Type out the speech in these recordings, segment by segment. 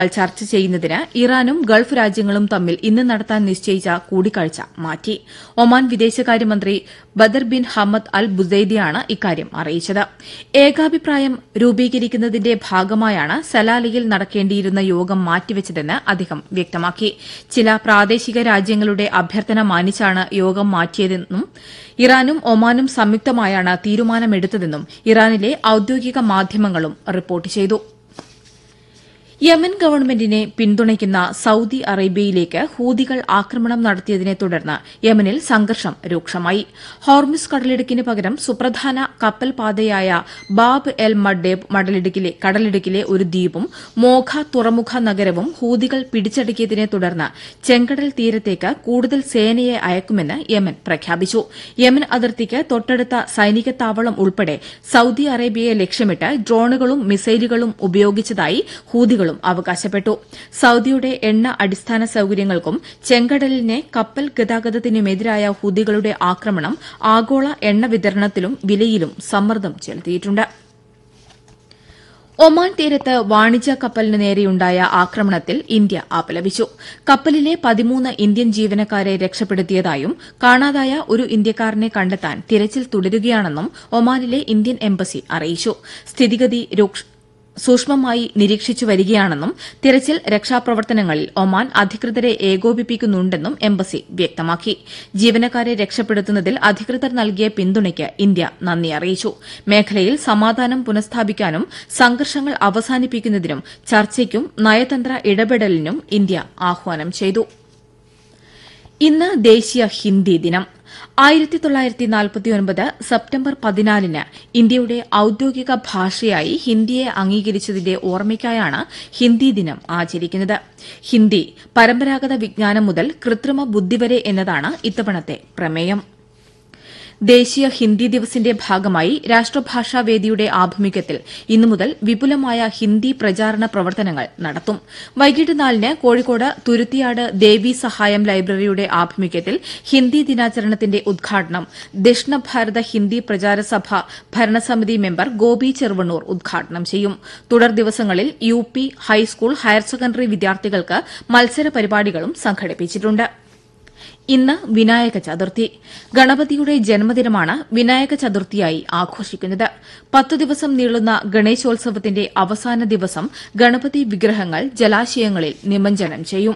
ചർച്ച ചെയ്യുന്നതിന് ഇറാനും ഗൾഫ് രാജ്യങ്ങളും തമ്മിൽ ഇന്ന് നടത്താൻ നിശ്ചയിച്ച കൂടിക്കാഴ്ച മാറ്റി ഒമാൻ വിദേശകാര്യമന്ത്രി ബദർ ബിൻ ഹമ്മദ് അൽ ബുസൈദിയാണ് ഇക്കാര്യം അറിയിച്ചത് ഏകാഭിപ്രായം രൂപീകരിക്കുന്നതിന്റെ ഭാഗമായാണ് സലാലയിൽ നടക്കേണ്ടിയിരുന്ന യോഗം മാറ്റിവച്ചതെന്ന് അദ്ദേഹം വ്യക്തമാക്കി ചില പ്രാദേശിക രാജ്യങ്ങളുടെ അഭ്യർത്ഥന മാനിച്ചാണ് യോഗം മാറ്റിയതെന്നും ഇറാനും ഒമാനും സംയുക്തമായാണ് തീരുമാനമെടുത്തതെന്നും ഇറാനിലെ ഔദ്യോഗിക മാധ്യമങ്ങളും റിപ്പോർട്ട് ചെയ്തു യമൻ ഗവൺമെന്റിനെ പിന്തുണയ്ക്കുന്ന സൌദി അറേബ്യയിലേക്ക് ഹൂതികൾ ആക്രമണം നടത്തിയതിനെ തുടർന്ന് യമനിൽ സംഘർഷം രൂക്ഷമായി ഹോർമിസ് കടലിടുക്കിന് പകരം സുപ്രധാന കപ്പൽ പാതയായ ബാബ് എൽ മഡേബ് മടലിടുക്കിലെ കടലിടുക്കിലെ ഒരു ദ്വീപും മോഖ തുറമുഖ നഗരവും ഹൂതികൾ പിടിച്ചടക്കിയതിനെ തുടർന്ന് ചെങ്കടൽ തീരത്തേക്ക് കൂടുതൽ സേനയെ അയക്കുമെന്ന് യമൻ പ്രഖ്യാപിച്ചു യമൻ അതിർത്തിക്ക് തൊട്ടടുത്ത സൈനിക താവളം ഉൾപ്പെടെ സൌദി അറേബ്യയെ ലക്ഷ്യമിട്ട് ഡ്രോണുകളും മിസൈലുകളും ഉപയോഗിച്ചതായി ഹൂതികളും അവകാശപ്പെട്ടു സൌദിയുടെ എണ്ണ അടിസ്ഥാന സൌകര്യങ്ങൾക്കും ചെങ്കടലിനെ കപ്പൽ ഗതാഗതത്തിനുമെതിരായ ഹൂതികളുടെ ആക്രമണം ആഗോള എണ്ണ വിതരണത്തിലും വിലയിലും സമ്മർദ്ദം ചെലുത്തിയിട്ടുണ്ട് ഒമാൻ തീരത്ത് വാണിജ്യ കപ്പലിന് നേരെയുണ്ടായ ആക്രമണത്തിൽ ഇന്ത്യ അപലപിച്ചു കപ്പലിലെ പതിമൂന്ന് ഇന്ത്യൻ ജീവനക്കാരെ രക്ഷപ്പെടുത്തിയതായും കാണാതായ ഒരു ഇന്ത്യക്കാരനെ കണ്ടെത്താൻ തിരച്ചിൽ തുടരുകയാണെന്നും ഒമാനിലെ ഇന്ത്യൻ എംബസി അറിയിച്ചു സ്ഥിതിഗതി സൂക്ഷ്മമായി നിരീക്ഷിച്ചു വരികയാണെന്നും തിരച്ചിൽ രക്ഷാപ്രവർത്തനങ്ങളിൽ ഒമാൻ അധികൃതരെ ഏകോപിപ്പിക്കുന്നുണ്ടെന്നും എംബസി വ്യക്തമാക്കി ജീവനക്കാരെ രക്ഷപ്പെടുത്തുന്നതിൽ അധികൃതർ നൽകിയ പിന്തുണയ്ക്ക് ഇന്ത്യ നന്ദി അറിയിച്ചു മേഖലയിൽ സമാധാനം പുനഃസ്ഥാപിക്കാനും സംഘർഷങ്ങൾ അവസാനിപ്പിക്കുന്നതിനും ചർച്ചയ്ക്കും നയതന്ത്ര ഇടപെടലിനും ഇന്ത്യ ആഹ്വാനം ചെയ്തു ഇന്ന് ദേശീയ ഹിന്ദി ദിനം ആയിരത്തി തൊള്ളായിരത്തി നാൽപ്പത്തിയൊൻപത് സെപ്റ്റംബർ പതിനാലിന് ഇന്ത്യയുടെ ഔദ്യോഗിക ഭാഷയായി ഹിന്ദിയെ അംഗീകരിച്ചതിന്റെ ഓർമ്മയ്ക്കായാണ് ഹിന്ദി ദിനം ആചരിക്കുന്നത് ഹിന്ദി പരമ്പരാഗത വിജ്ഞാനം മുതൽ കൃത്രിമ ബുദ്ധി വരെ എന്നതാണ് ഇത്തവണത്തെ പ്രമേയം ദേശീയ ഹിന്ദി ദിവസിന്റെ ഭാഗമായി രാഷ്ട്രഭാഷാ വേദിയുടെ ആഭിമുഖ്യത്തിൽ ഇന്നു മുതൽ വിപുലമായ ഹിന്ദി പ്രചാരണ പ്രവർത്തനങ്ങൾ നടത്തും വൈകിട്ട് നാലിന് കോഴിക്കോട് തുരുത്തിയാട് ദേവി സഹായം ലൈബ്രറിയുടെ ആഭിമുഖ്യത്തിൽ ഹിന്ദി ദിനാചരണത്തിന്റെ ഉദ്ഘാടനം ദക്ഷിണ ഭാരത ഹിന്ദി പ്രചാര സഭ ഭരണസമിതി മെമ്പർ ഗോപി ചെറുവണ്ണൂർ ഉദ്ഘാടനം ചെയ്യും തുടർ ദിവസങ്ങളിൽ U P high school higher secondary വിദ്യാർത്ഥികൾക്ക് മത്സര പരിപാടികളും സംഘടിപ്പിച്ചിട്ടുണ്ട് ഇന്ന് വിനായക ചതുർത്ഥി ഗണപതിയുടെ ജന്മദിനമാണ് വിനായക ചതുർത്ഥിയായി ആഘോഷിക്കുന്നത് പത്തു ദിവസം നീളുന്ന ഗണേശോത്സവത്തിന്റെ അവസാന ദിവസം ഗണപതി വിഗ്രഹങ്ങൾ ജലാശയങ്ങളിൽ നിമജ്ജനം ചെയ്യും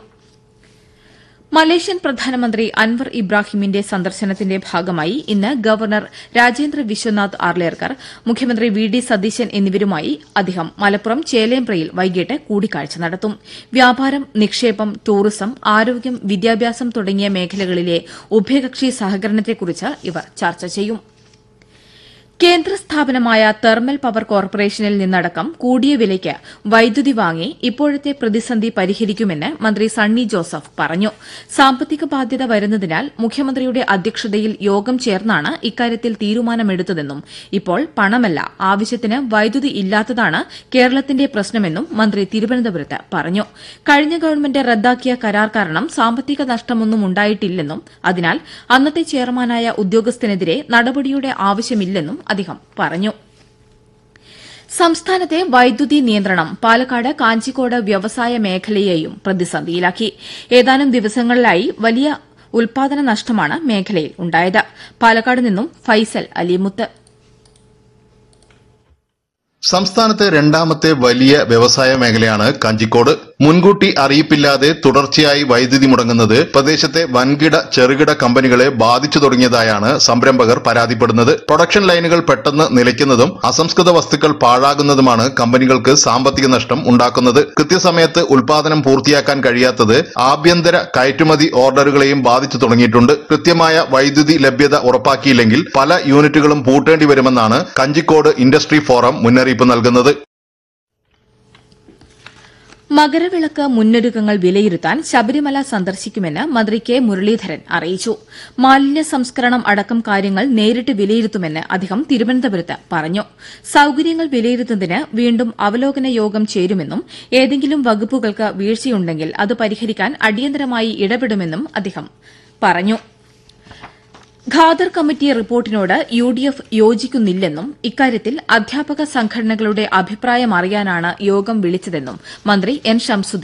മലേഷ്യൻ പ്രധാനമന്ത്രി അൻവർ ഇബ്രാഹിമിന്റെ സന്ദർശനത്തിന്റെ ഭാഗമായി ഇന്ന് ഗവർണർ രാജേന്ദ്ര വിശ്വനാഥ് ആർലേർക്കർ മുഖ്യമന്ത്രി വി ഡി സതീശൻ എന്നിവരുമായി അദ്ദേഹം മലപ്പുറം ചേലേമ്പ്രയിൽ വൈകിട്ട് കൂടിക്കാഴ്ച നടത്തും വ്യാപാരം നിക്ഷേപം ടൂറിസം ആരോഗ്യം വിദ്യാഭ്യാസം തുടങ്ങിയ മേഖലകളിലെ ഉഭയകക്ഷി സഹകരണത്തെക്കുറിച്ച് ഇവർ ചർച്ച ചെയ്യും കേന്ദ്ര സ്ഥാപനമായ തെർമൽ പവർ കോർപ്പറേഷനിൽ നിന്നടക്കം കൂടിയ വിലയ്ക്ക് വൈദ്യുതി വാങ്ങി ഇപ്പോഴത്തെ പ്രതിസന്ധി പരിഹരിക്കുമെന്ന് മന്ത്രി സണ്ണി ജോസഫ് പറഞ്ഞു സാമ്പത്തിക ബാധ്യത വരുന്നതിനാൽ മുഖ്യമന്ത്രിയുടെ അധ്യക്ഷതയിൽ യോഗം ചേർന്നാണ് ഇക്കാര്യത്തിൽ തീരുമാനമെടുത്തതെന്നും ഇപ്പോൾ പണമല്ല ആവശ്യത്തിന് വൈദ്യുതി ഇല്ലാത്തതാണ് കേരളത്തിന്റെ പ്രശ്നമെന്നും മന്ത്രി തിരുവനന്തപുരത്ത് പറഞ്ഞു കഴിഞ്ഞ ഗവൺമെന്റ് റദ്ദാക്കിയ കരാർ കാരണം സാമ്പത്തിക നഷ്ടമൊന്നും ഉണ്ടായിട്ടില്ലെന്നും അതിനാൽ അന്നത്തെ ചെയർമാനായ ഉദ്യോഗസ്ഥനെതിരെ നടപടിയുടെ ആവശ്യമില്ലെന്നും അദ്ദേഹം പറഞ്ഞു സംസ്ഥാനത്തെ വൈദ്യുതി നിയന്ത്രണം പാലക്കാട് കാഞ്ചിക്കോട് വ്യവസായ മേഖലയെയും പ്രതിസന്ധിയിലാക്കി ഏതാനും ദിവസങ്ങളിലായി വലിയ ഉൽപാദന നഷ്ടമാണ് മേഖലയിൽ ഉണ്ടായത് പാലക്കാട് നിന്നും ഫൈസൽ അലിമുത്ത് സംസ്ഥാനത്തെ രണ്ടാമത്തെ വലിയ വ്യവസായ മേഖലയാണ് കഞ്ചിക്കോട് മുൻകൂട്ടി അറിയിപ്പില്ലാതെ തുടർച്ചയായി വൈദ്യുതി മുടങ്ങുന്നത് പ്രദേശത്തെ വൻകിട ചെറുകിട കമ്പനികളെ ബാധിച്ചു തുടങ്ങിയതായാണ് സംരംഭകർ പരാതിപ്പെടുന്നത് പ്രൊഡക്ഷൻ ലൈനുകൾ പെട്ടെന്ന് നിലയ്ക്കുന്നതും അസംസ്കൃത വസ്തുക്കൾ പാഴാകുന്നതുമാണ് കമ്പനികൾക്ക് സാമ്പത്തിക നഷ്ടം ഉണ്ടാക്കുന്നത് കൃത്യസമയത്ത് ഉൽപാദനം പൂർത്തിയാക്കാൻ കഴിയാത്തത് ആഭ്യന്തര കയറ്റുമതി ഓർഡറുകളെയും ബാധിച്ചു തുടങ്ങിയിട്ടുണ്ട് കൃത്യമായ വൈദ്യുതി ലഭ്യത ഉറപ്പാക്കിയില്ലെങ്കിൽ പല യൂണിറ്റുകളും പൂട്ടേണ്ടി വരുമെന്നാണ് കഞ്ചിക്കോട് ഇൻഡസ്ട്രി ഫോറം മുന്നറിയിപ്പ് നൽകുന്നത് മകരവിളക്ക് മുന്നൊരുക്കങ്ങൾ വിലയിരുത്താൻ ശബരിമല സന്ദർശിക്കുമെന്ന് മന്ത്രി കെ മുരളീധരൻ അറിയിച്ചു മാലിന്യ സംസ്കരണം അടക്കം കാര്യങ്ങൾ നേരിട്ട് വിലയിരുത്തുമെന്ന് അദ്ദേഹം തിരുവനന്തപുരത്ത് പറഞ്ഞു സൌകര്യങ്ങൾ വിലയിരുത്തുന്നതിന് വീണ്ടും അവലോകന യോഗം ചേരുമെന്നും ഏതെങ്കിലും വകുപ്പുകൾക്ക് വീഴ്ചയുണ്ടെങ്കിൽ അത് പരിഹരിക്കാൻ അടിയന്തരമായി ഇടപെടുമെന്നും അദ്ദേഹം പറഞ്ഞു ഖാദർ കമ്മിറ്റി റിപ്പോർട്ടിനോട് യു ഡി എഫ് യോജിക്കുന്നില്ലെന്നും ഇക്കാര്യത്തിൽ അധ്യാപക സംഘടനകളുടെ അഭിപ്രായം അറിയാനാണ് യോഗം വിളിച്ചതെന്നും മന്ത്രി എൻ ഷംസുദ്ദീൻ